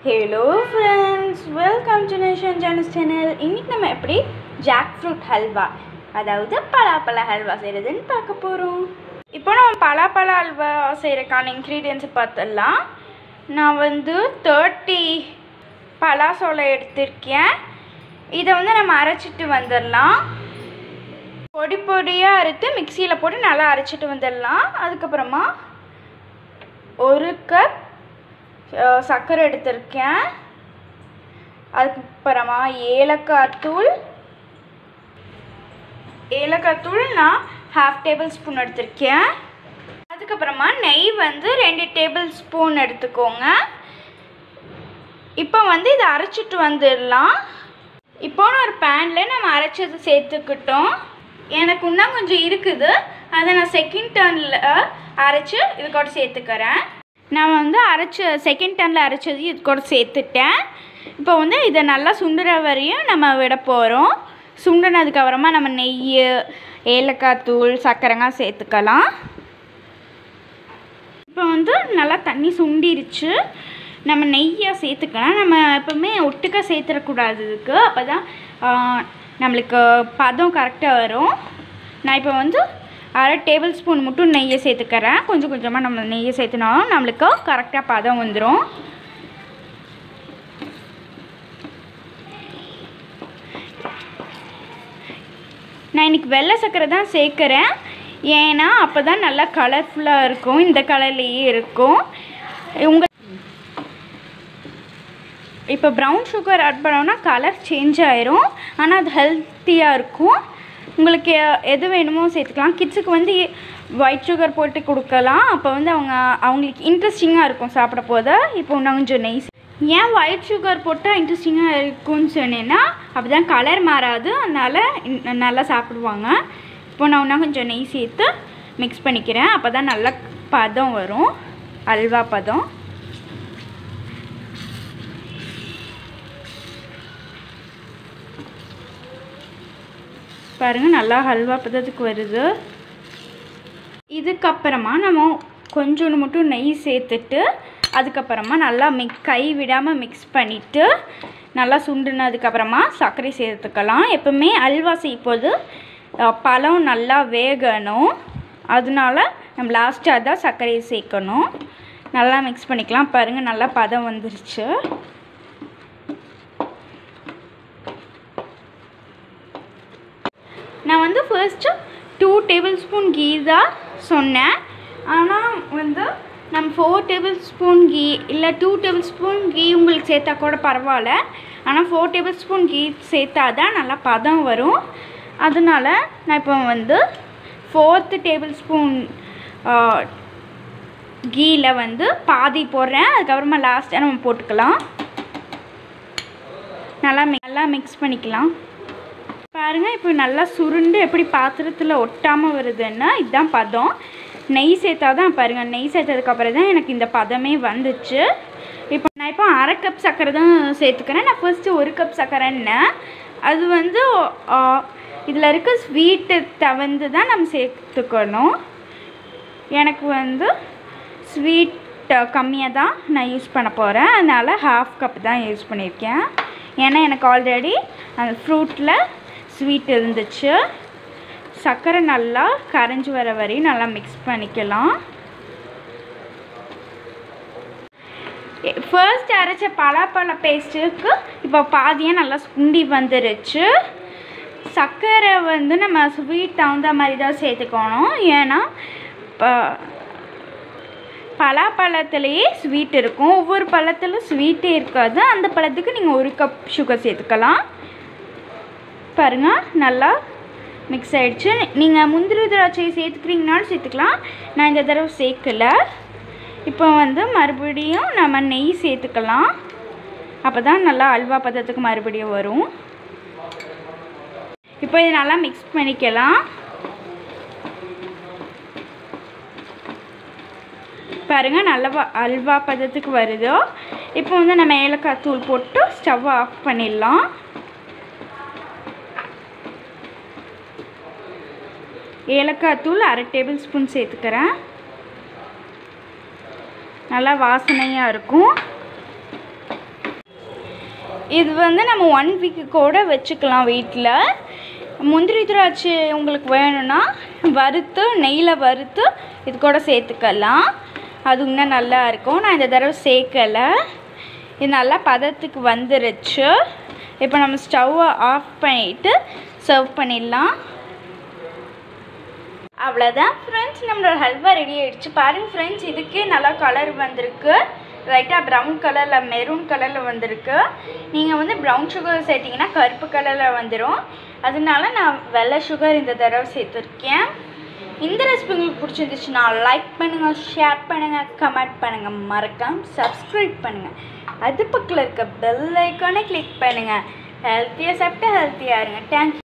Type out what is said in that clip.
hello friends welcome to nation Janas channel இன்னைக்கு நம்ம எப்படி ஜாக் ஃப்ரூட் ஹல்வா அதாவது பலாப்பழ ஹல்வா செய்கிறதுன்னு பார்க்க போகிறோம் இப்போ நம்ம பலாப்பழ ஹல்வா செய்கிறக்கான இன்க்ரீடியன்ஸை பார்த்துடலாம் நான் வந்து தேர்ட்டி பலாசோளம் எடுத்திருக்கேன் இதை வந்து நம்ம அரைச்சிட்டு வந்துடலாம் பொடி பொடியாக அறுத்து மிக்சியில் போட்டு நல்லா அரைச்சிட்டு வந்துடலாம் அதுக்கப்புறமா ஒரு கப் அஹ், சர்க்கரை எடுத்திருக்கேன் அதுக்கப்புறமா ஏலக்காய் தூள் ஏலக்காய் தூள் நான் ஹாஃப் டேபிள் ஸ்பூன் எடுத்திருக்கேன் அதுக்கப்புறமா நெய் வந்து ரெண்டு டேபிள் ஸ்பூன் எடுத்துக்கோங்க இப்போ வந்து இதை அரைச்சிட்டு வந்துடலாம் இப்போ ஒரு பேனில் நம்ம அரைச்சது சேர்த்துக்கிட்டோம் எனக்கு இன்னும் கொஞ்சம் இருக்குது அதை நான் செகண்ட் டர்னில் அரைச்சி இது கூட சேர்த்துக்கிறேன் நான் வந்து அரைச்ச செகண்ட் டர்னில் அரைச்சது இது கூட சேர்த்துட்டேன் இப்போ வந்து இதை நல்லா சுண்டுற வரையும் நம்ம விட போகிறோம் சுண்டுனதுக்கப்புறமா நம்ம நெய் ஏலக்காய் தூள் சர்க்கரைங்க சேர்த்துக்கலாம் இப்போ வந்து நல்லா தண்ணி சுண்டிருச்சு நம்ம நெய்யை சேர்த்துக்கலாம் நம்ம எப்பவுமே ஒட்டுக்கா சேர்த்துடக்கூடாது இதுக்கு அப்போ தான் நம்மளுக்கு பதம் கரெக்டாக வரும் நான் இப்போ வந்து அரை டேபிள் ஸ்பூன் மட்டும் நெய்யை சேர்த்துக்கிறேன் கொஞ்சம் கொஞ்சமாக நம்ம நெய்யை சேர்த்துனாலும் நம்மளுக்கு கரெக்டாக பதம் வந்துடும் நான் இன்னைக்கு வெள்ளை சர்க்கரை தான் சேர்க்குறேன் ஏன்னா அப்போ தான் நல்லா கலர்ஃபுல்லாக இருக்கும் இந்த கலர்லேயே இருக்கும் உங்கள் இப்போ ப்ரௌன் சுகர் ஆட் பண்ணோன்னா கலர் சேஞ்ச் ஆயிரும் ஆனால் அது ஹெல்த்தியாக இருக்கும் உங்களுக்கு எ- எது வேணுமோ சேர்த்துக்கலாம் கிட்ஸுக்கு வந்து ஒயிட் சுகர் போட்டு கொடுக்கலாம் அப்போ வந்து அவங்க அவங்களுக்கு இன்ட்ரெஸ்டிங்காக இருக்கும் சாப்பிட போது இப்போ இன்னும் கொஞ்சம் நெய் சே- ஏன் ஒயிட் சுகர் போட்டால் இன்ட்ரெஸ்டிங்காக இருக்கும்னு சொன்னேன்னா அப்போ தான் கலர் மாறாது அதனால் இன்- நல்லா சாப்பிடுவாங்க இப்போ நான் இன்னும் கொஞ்சம் நெய் சேர்த்து மிக்ஸ் பண்ணிக்கிறேன் அப்போ தான் நல்லா பதம் வரும் அல்வா பதம் பாருங்க நல்லா ஹல்வா பதத்துக்கு வருது இதுக்கப்புறமா நம்ம கொஞ்சோண்டு மட்டும் நெய் சேர்த்துட்டு அதுக்கப்புறமா நல்லா மிக் கை விடாமல் மிக்ஸ் பண்ணிவிட்டு நல்லா சுண்டுனதுக்கப்புறமா சர்க்கரை சேர்த்துக்கலாம் எப்பவுமே அல்வா செய்யும்போது அஹ், பழம் நல்லா வேகணும் அதனால நம்ம லாஸ்ட்டாக தான் சர்க்கரையை சேர்க்கணும் நல்லா மிக்ஸ் பண்ணிக்கலாம் பாருங்கள் நல்லா பதம் வந்துருச்சு நான் வந்து first two tablespoon ghee தான் சொன்னேன் ஆனால் வந்து நம்ம ஃபோர் டேபிள் ஸ்பூன் கீ இல்லை டூ டேபிள் ஸ்பூன் கீ உங்களுக்கு சேர்த்தா கூட பரவாயில்ல ஆனால் ஃபோர் டேபிள் ஸ்பூன் கீ சேர்த்தா தான் நல்லா பதம் வரும் அதனால நான் இப்போ வந்து ஃபோர்த்து டேபிள் ஸ்பூன் கீயில் வந்து பாதி போடுறேன் அதுக்கப்புறமா லாஸ்ட்டாக நம்ம போட்டுக்கலாம் நல்லா mi- நல்லா மிக்ஸ் பண்ணிக்கலாம் பாருங்க இப்போ நல்லா சுருண்டு எப்படி பாத்திரத்தில் ஒட்டாமல் வருதுன்னா இதுதான் பதம் நெய் சேர்த்தா தான் பாருங்கள் நெய் சேர்த்ததுக்கப்புறம் தான் எனக்கு இந்த பதமே வந்துச்சு இப்போ நான் இப்போ அரை கப் சர்க்கரை தான் சேர்த்துக்கிறேன் நான் ஃபர்ஸ்ட்டு ஒரு கப் சர்க்கரைன்னேன் அது வந்து இதில் இருக்க ஸ்வீட்டு தவிர்த்து தான் நம்ம சேர்த்துக்கணும் எனக்கு வந்து ஸ்வீட் கம்மியாக தான் நான் யூஸ் பண்ண போகிறேன் அதனால் ஹாஃப் கப் தான் யூஸ் பண்ணியிருக்கேன் ஏன்னா எனக்கு ஆல்ரெடி அந்த ஃப்ரூட்டில் ஸ்வீட் இருந்துச்சு சர்க்கரை நல்லா கரைஞ்சி வர வரையும் நல்லா மிக்ஸ் பண்ணிக்கலாம் ஃபர்ஸ்ட் அரைச்ச பலாப்பழ பேஸ்ட்டுக்கு இப்போ பாதியாக நல்லா சுண்டி வந்துருச்சு சர்க்கரை வந்து நம்ம ஸ்வீட் தகுந்த மாதிரி தான் சேர்த்துக்கணும் ஏன்னா ப- பலாப்பழத்துலேயே ஸ்வீட் இருக்கும் ஒவ்வொரு பழத்தில் ஸ்வீட்டே இருக்காது அந்த பழத்துக்கு நீங்கள் ஒரு கப் சுகர் சேர்த்துக்கலாம் பாருங்க நல்லா மிக்ஸ் ஆயிடுச்சு நீங்கள் முந்திரி திராட்சை சேர்த்துக்கிறீங்கனாலும் சேர்த்துக்கலாம் நான் இந்த தடவை சேர்க்கல இப்போ வந்து மறுபடியும் நம்ம நெய் சேர்த்துக்கலாம் அப்போ தான் நல்லா அல்வா பதத்துக்கு மறுபடியும் வரும் இப்போ இதை நல்லா மிக்ஸ் பண்ணிக்கலாம் பாருங்க நல்ல வ- அல்வா பதத்துக்கு வருதோ இப்போ வந்து நம்ம ஏலக்காய் தூள் போட்டு ஸ்டவ் ஆஃப் பண்ணிடலாம் ஏலக்காய் தூள் அரை டேபிள் ஸ்பூன் சேர்த்துக்கிறேன் நல்லா வாசனையாக இருக்கும் இது வந்து நம்ம ஒன் வீக்கு கூட வச்சுக்கலாம் வீட்டில் முந்திரி திராட்சை உங்களுக்கு வேணும்னா வறுத்து நெய்யில் வறுத்து இது கூட சேர்த்துக்கலாம் அது இன்னும் நல்லா இருக்கும் நான் இந்த தடவை சேர்க்கலை இது நல்லா பதத்துக்கு வந்துருச்சு இப்போ நம்ம ஸ்டவ்வை ஆஃப் பண்ணிவிட்டு சர்வ் பண்ணிடலாம் அவ்வளோதான் ஃப்ரெண்ட்ஸ் நம்மளோட ஹல்வா ரெடி ஆயிடுச்சு பாருங்க ஃப்ரெண்ட்ஸ் இதுக்கே நல்லா கலர் வந்திருக்கு லைட்டாக ப்ரௌன் கலரில் மெரூன் கலரில் வந்திருக்கு நீங்கள் வந்து ப்ரௌன் சுகர் சேர்த்திங்கன்னா கருப்பு கலரில் வந்துடும் அதனால நான் வெள்ளை சுகர் இந்த தடவை சேர்த்துருக்கேன் இந்த ரெசிபி உங்களுக்கு பிடிச்சிருந்துச்சுன்னா லைக் பண்ணுங்கள் ஷேர் பண்ணுங்கள் கமெண்ட் பண்ணுங்கள் மறக்காம சப்ஸ்கிரைப் பண்ணுங்கள் அது பக்கத்தில் இருக்க பெல் ஐக்கானை கிளிக் பண்ணுங்கள் ஹெல்த்தியாக சாப்பிட்டு ஹெல்த்தியாக இருங்க தேங்க்ஸ்